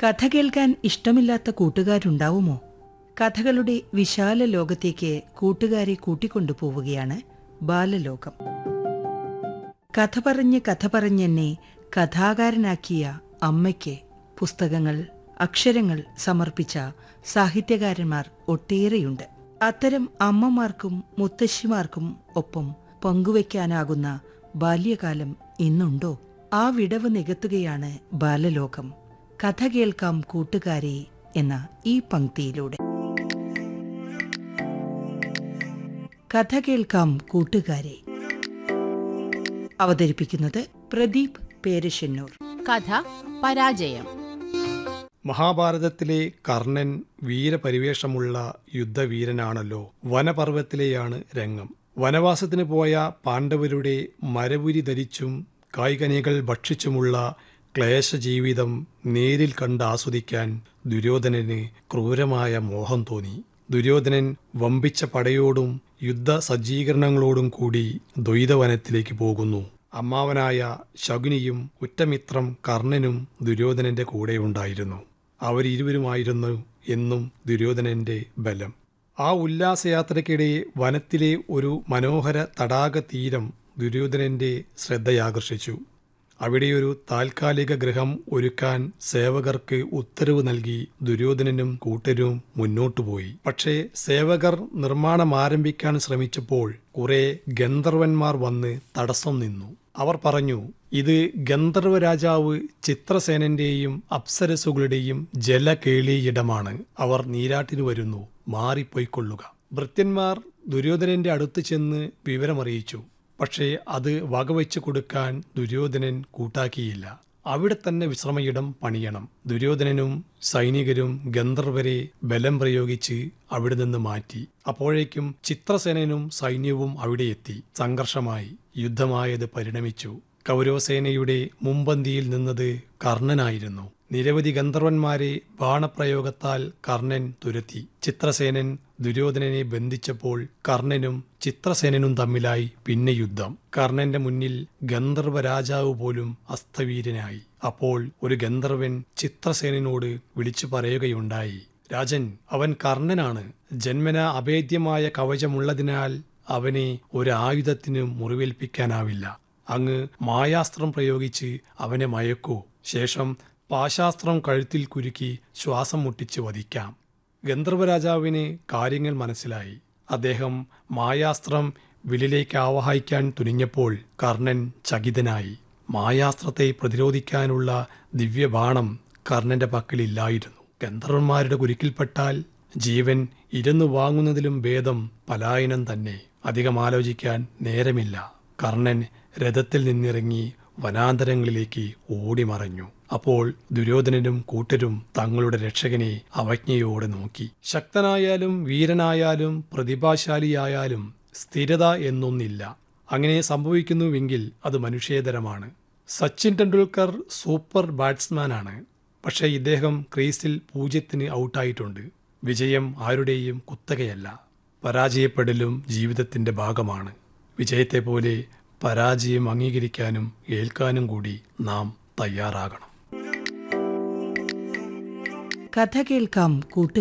കഥ കേൾക്കാൻ ഇഷ്ടമില്ലാത്ത കൂട്ടുകാരുണ്ടാവുമോ കഥകളുടെ വിശാല ലോകത്തേക്ക് കൂട്ടുകാരെ കൂട്ടിക്കൊണ്ടുപോവുകയാണ് ബാലലോകം കഥ പറഞ്ഞ് കഥ പറഞ്ഞെന്നെ കഥാകാരനാക്കിയ അമ്മയ്ക്ക് പുസ്തകങ്ങൾ അക്ഷരങ്ങൾ സമർപ്പിച്ച സാഹിത്യകാരന്മാർ ഒട്ടേറെയുണ്ട് അത്തരം അമ്മമാർക്കും മുത്തശ്ശിമാർക്കും ഒപ്പം പങ്കുവയ്ക്കാനാകുന്ന ബാല്യകാലം ഇന്നുണ്ടോ ആ വിടവ് നികത്തുകയാണ് ബാലലോകം കഥ കേൾക്കാം കൂട്ടുകാരെ എന്ന ഈ പങ്ക്തിയിലൂടെ കഥ കേൾക്കാം കൂട്ടുകാരെ അവതരിപ്പിക്കുന്നത് പ്രദീപ് പേരശ്ശന്നൂർ കഥ പരാജയം മഹാഭാരതത്തിലെ കർണൻ വീരപരിവേഷമുള്ള യുദ്ധവീരനാണല്ലോ വനപർവ്വത്തിലെയാണ് രംഗം വനവാസത്തിന് പോയ പാണ്ഡവരുടെ മരവുരി ധരിച്ചും കായ്കനികൾ ഭക്ഷിച്ചുമുള്ള ക്ലേശജീവിതം നേരിൽ കണ്ട് ആസ്വദിക്കാൻ ദുര്യോധനന് ക്രൂരമായ മോഹം തോന്നി ദുര്യോധനൻ വമ്പിച്ച പടയോടും യുദ്ധ സജ്ജീകരണങ്ങളോടും കൂടി ദ്വൈതവനത്തിലേക്ക് പോകുന്നു അമ്മാവനായ ശകുനിയും ഉറ്റമിത്രം കർണനും ദുര്യോധനന്റെ കൂടെയുണ്ടായിരുന്നു അവരിരുവരുമായിരുന്നു എന്നും ദുര്യോധനന്റെ ബലം ആ ഉല്ലാസയാത്രയ്ക്കിടെ വനത്തിലെ ഒരു മനോഹര തടാക തീരം ദുര്യോധനന്റെ ശ്രദ്ധയാകർഷിച്ചു അവിടെയൊരു താൽക്കാലിക ഗൃഹം ഒരുക്കാൻ സേവകർക്ക് ഉത്തരവ് നൽകി ദുര്യോധനനും കൂട്ടരും മുന്നോട്ടുപോയി പക്ഷേ സേവകർ നിർമ്മാണം ആരംഭിക്കാൻ ശ്രമിച്ചപ്പോൾ കുറെ ഗന്ധർവന്മാർ വന്ന് തടസ്സം നിന്നു അവർ പറഞ്ഞു ഇത് ഗന്ധർവ രാജാവ് ചിത്രസേനന്റെയും അപ്സരസുകളുടെയും ജലകേളിയിടമാണ് അവർ നീരാട്ടിന് വരുന്നു മാറിപ്പോയിക്കൊള്ളുക ഭൃത്യന്മാർ ദുര്യോധനന്റെ അടുത്ത് ചെന്ന് വിവരമറിയിച്ചു പക്ഷേ അത് വകവെച്ചു കൊടുക്കാൻ ദുര്യോധനൻ കൂട്ടാക്കിയില്ല അവിടെ തന്നെ വിശ്രമയിടം പണിയണം ദുര്യോധനനും സൈനികരും ഗന്ധർവരെ ബലം പ്രയോഗിച്ച് അവിടെ നിന്ന് മാറ്റി അപ്പോഴേക്കും ചിത്രസേനനും സൈന്യവും അവിടെ എത്തി സംഘർഷമായി യുദ്ധമായത് പരിണമിച്ചു കൗരവസേനയുടെ മുമ്പന്തിയിൽ നിന്നത് കർണനായിരുന്നു നിരവധി ഗന്ധർവന്മാരെ ബാണപ്രയോഗത്താൽ കർണൻ തുരത്തി ചിത്രസേനൻ ദുര്യോധനനെ ബന്ധിച്ചപ്പോൾ കർണനും ചിത്രസേനനും തമ്മിലായി പിന്നെ യുദ്ധം കർണന്റെ മുന്നിൽ ഗന്ധർവ രാജാവ് പോലും അസ്തവീരനായി അപ്പോൾ ഒരു ഗന്ധർവൻ ചിത്രസേനനോട് വിളിച്ചു പറയുകയുണ്ടായി രാജൻ അവൻ കർണനാണ് ജന്മന അഭേദ്യമായ കവചമുള്ളതിനാൽ അവനെ ഒരു ആയുധത്തിനും മുറിവേൽപ്പിക്കാനാവില്ല അങ്ങ് മായാസ്ത്രം പ്രയോഗിച്ച് അവനെ മയക്കൂ ശേഷം പാശാസ്ത്രം കഴുത്തിൽ കുരുക്കി ശ്വാസം മുട്ടിച്ച് വധിക്കാം ഗന്ധർവരാജാവിന് കാര്യങ്ങൾ മനസ്സിലായി അദ്ദേഹം മായാസ്ത്രം വില്ലിലേക്ക് ആവാഹിക്കാൻ തുനിഞ്ഞപ്പോൾ കർണൻ ചകിതനായി മായാസ്ത്രത്തെ പ്രതിരോധിക്കാനുള്ള ദിവ്യബാണം കർണന്റെ പക്കലില്ലായിരുന്നു ഗന്ധർവന്മാരുടെ കുരുക്കിൽപ്പെട്ടാൽ ജീവൻ ഇരുന്നു വാങ്ങുന്നതിലും ഭേദം പലായനം തന്നെ അധികം ആലോചിക്കാൻ നേരമില്ല കർണൻ രഥത്തിൽ നിന്നിറങ്ങി വനാന്തരങ്ങളിലേക്ക് ഓടിമറഞ്ഞു അപ്പോൾ ദുര്യോധനനും കൂട്ടരും തങ്ങളുടെ രക്ഷകനെ അവജ്ഞയോടെ നോക്കി ശക്തനായാലും വീരനായാലും പ്രതിഭാശാലിയായാലും സ്ഥിരത എന്നൊന്നില്ല അങ്ങനെ സംഭവിക്കുന്നുവെങ്കിൽ അത് മനുഷ്യേതരമാണ് സച്ചിൻ ടെണ്ടുൽക്കർ സൂപ്പർ ബാറ്റ്സ്മാനാണ് പക്ഷേ ഇദ്ദേഹം ക്രീസിൽ പൂജ്യത്തിന് ഔട്ടായിട്ടുണ്ട് വിജയം ആരുടെയും കുത്തകയല്ല പരാജയപ്പെടലും ജീവിതത്തിന്റെ ഭാഗമാണ് വിജയത്തെപ്പോലെ പരാജയം അംഗീകരിക്കാനും ഏൽക്കാനും കൂടി നാം തയ്യാറാകണം കഥ കേൾക്കാം കൂട്ടുകാരെ